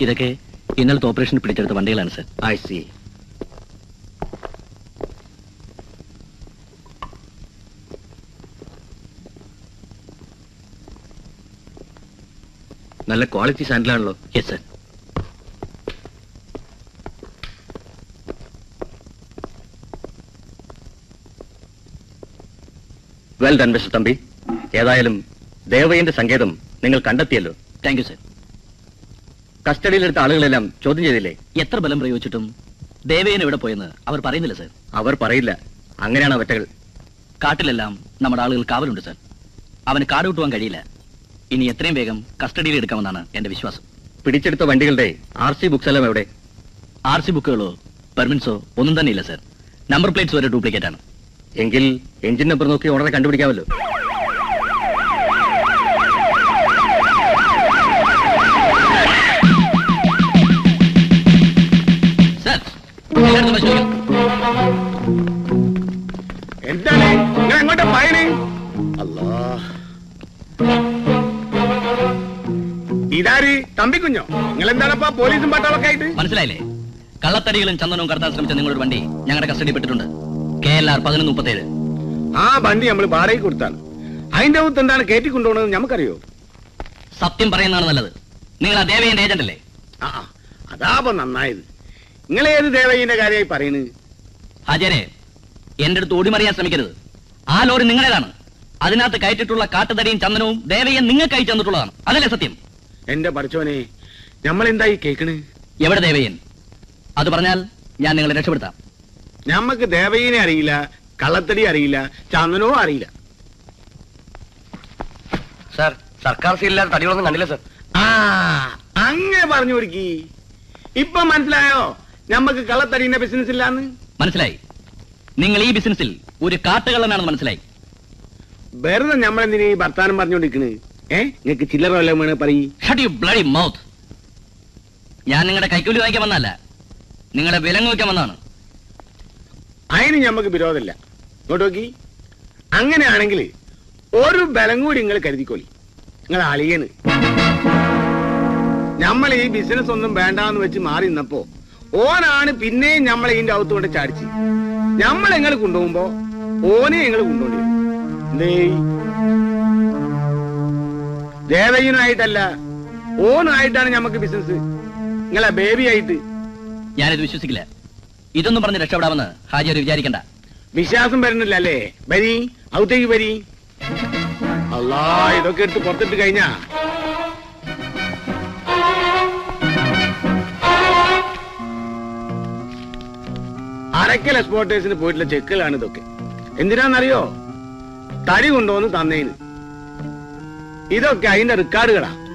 ഇതൊക്കെ ഇന്നലത്തെ ഓപ്പറേഷൻ പിടിച്ചെടുത്ത വണ്ടികളാണ് സർ ഐ സി നല്ല ക്വാളിറ്റി സാൻഡിലാണല്ലോ yes sir well done mister Thampi ഏതായാലും ദേവയ്യന്റെ സങ്കേതം നിങ്ങൾ കണ്ടെത്തിയല്ലോ താങ്ക് യു സർ കസ്റ്റഡിയിലെടുത്ത ആളുകളെല്ലാം ചോദ്യം ചെയ്തില്ലേ എത്ര ബലം പ്രയോഗിച്ചിട്ടും ദേവേന എവിടെ പോയെന്ന് അവർ പറയുന്നില്ല സർ അവർ പറയില്ല അങ്ങനെയാണ് അവറ്റകൾ കാട്ടിലെല്ലാം നമ്മുടെ ആളുകൾ കാവലുണ്ട് സർ അവന് കാട് വിട്ടുവാൻ കഴിയില്ല ഇനി എത്രയും വേഗം കസ്റ്റഡിയിൽ എടുക്കാമെന്നാണ് എന്റെ വിശ്വാസം പിടിച്ചെടുത്ത വണ്ടികളുടെ ആർ സി ബുക്സ് എല്ലാം എവിടെ ആർ സി ബുക്കുകളോ പെർമിറ്റ്സോ ഒന്നും തന്നെ ഇല്ല സർ നമ്പർ പ്ലേറ്റ്സ് വരെ ഡ്യൂപ്ലിക്കേറ്റ് ആണ് എങ്കിൽ എഞ്ചിൻ നമ്പർ നോക്കി ഉടനെ കണ്ടുപിടിക്കാമല്ലോ സർ എല്ലായിടത്തും പരിശോധിക്കാം എന്താണ് നിങ്ങൾ എങ്ങോട്ടാ പായണേ അല്ലാ ഇതാര് തമ്പിക്കുഞ്ഞോ നിങ്ങൾ എന്താണപ്പാ പോലീസും പട്ടാളൊക്കെ ആയിട്ട് മനസ്സിലായില്ലേ കള്ളത്തടികളും ചന്ദനവും കടത്താൻ ശ്രമിച്ച നിങ്ങളുടെ വണ്ടി ഞങ്ങളുടെ കസ്റ്റഡി പെട്ടിട്ടുണ്ട് കെ എൽ ആർ പതിനൊന്ന് മുപ്പത്തേഴ് ആ വണ്ടി നമ്മൾ വാടകയ്ക്ക് കൊടുത്താണ് അതിന്റെ അകത്ത് എന്താണ് കയറ്റി കൊണ്ടുപോകണമെന്ന് നമുക്കറിയോ സത്യം പറയുന്നതാണ് നല്ലത് നിങ്ങൾ ആ ദേവയന്റെ ഏജന്റ് അല്ലേ ആ ആ, അതാപ്പോ നന്നായത് നിങ്ങൾ ഏത് ദേവയ്യന്റെ കാര്യമായി പറയുന്നത് ഹാജരെ എന്റെ അടുത്ത് ഓടിമറിയാൻ ശ്രമിക്കരുത് ആ ലോറി നിങ്ങളേതാണ് അതിനകത്ത് കയറ്റിട്ടുള്ള കാട്ടുതടിയും ചന്ദനവും ദേവയ്യൻ നിങ്ങൾക്ക് അയച്ചു തന്നിട്ടുള്ളതാണ് അതല്ലേ സത്യം എന്റെ പഠിച്ചോനെ നമ്മളെന്തായി കേക്കണ് എവിടെ ദേവയ്യൻ അത് പറഞ്ഞാൽ ഞാൻ നിങ്ങളെ രക്ഷപ്പെടുത്താം ഞമ്മക്ക് ദേവയ്യനെ അറിയില്ല കള്ളത്തടി അറിയില്ല ചന്ദനവും അറിയില്ല സാർ സർക്കാർ സീലില്ലാത്ത തടികളൊന്നും കണ്ടില്ല സാർ ആ അങ്ങനെ പറഞ്ഞു കൊടുക്കി ഇപ്പൊ മനസ്സിലായോ ഞമ്മക്ക് കള്ളത്തടീന്റെ ബിസിനസ് ഇല്ലാന്ന് മനസ്സിലായി നിങ്ങൾ ഈ ബിസിനസ്സിൽ ഒരു കാട്ടുകള്ളനാണെന്ന് മനസ്സിലായി വെറുതെ നമ്മളെന്തിനീ വർത്താനം പറഞ്ഞുകൊണ്ടിരിക്കണ് ഏ നിങ്ങക്ക് ചില്ലറ വല്ലതും വേണേ പറയ് ഷട്ട് യു ബ്ലഡി മൗത്ത് ഞാൻ നിങ്ങളുടെ കൈക്കൂലി വാങ്ങിക്കാൻ വന്നല്ല നിങ്ങളെ വിലങ്ങ് വയ്ക്കാൻ വന്നാണ് അതിന് ഞമ്മക്ക് വിരോധമില്ല ഇങ്ങോട്ട് നോക്കി അങ്ങനെയാണെങ്കിൽ ഒരു ബലം കൂടി നിങ്ങൾ കരുതിക്കോളി നിങ്ങൾ അളിയന് നമ്മൾ ഈ ബിസിനസ് ഒന്നും വേണ്ടാന്ന് വെച്ച് മാറി നിന്നപ്പോ ഓനാണ് പിന്നെയും നമ്മളെ ഇതിന്റെ അകത്ത് കൊണ്ട് ചാടിച്ച് നമ്മൾ നിങ്ങൾ കൊണ്ടുപോകുമ്പോ ഓനെ നിങ്ങൾ കൊണ്ടുപോണ്ടി എന്തേ ദേവയ്യനായിട്ടല്ല ഓനായിട്ടാണ് ഞമ്മക്ക് ബിസിനസ് നിങ്ങളെ ബേബി ആയിട്ട് ഞാനിത് വിശ്വസിക്കില്ല ഇതൊന്നും പറഞ്ഞ് രക്ഷപ്പെടാമെന്ന് ഹാജി ഒരു വിചാരിക്കണ്ട വിശ്വാസം വരുന്നില്ല അല്ലേ വരി ഔത്തേക്ക് വരി അല്ലാ ഇതൊക്കെ എടുത്ത് പുറത്തിട്ട് കഴിഞ്ഞാ അരക്കൽ എക്സ്പോർട്ടേഴ്സിന് പോയിട്ടുള്ള ചെക്കുകളാണ് ഇതൊക്കെ എന്തിനാന്നറിയോ തടി കൊണ്ടുവന്ന് തന്നേന് ഇതൊക്കെ അതിന്റെ റെക്കോർഡുകളാ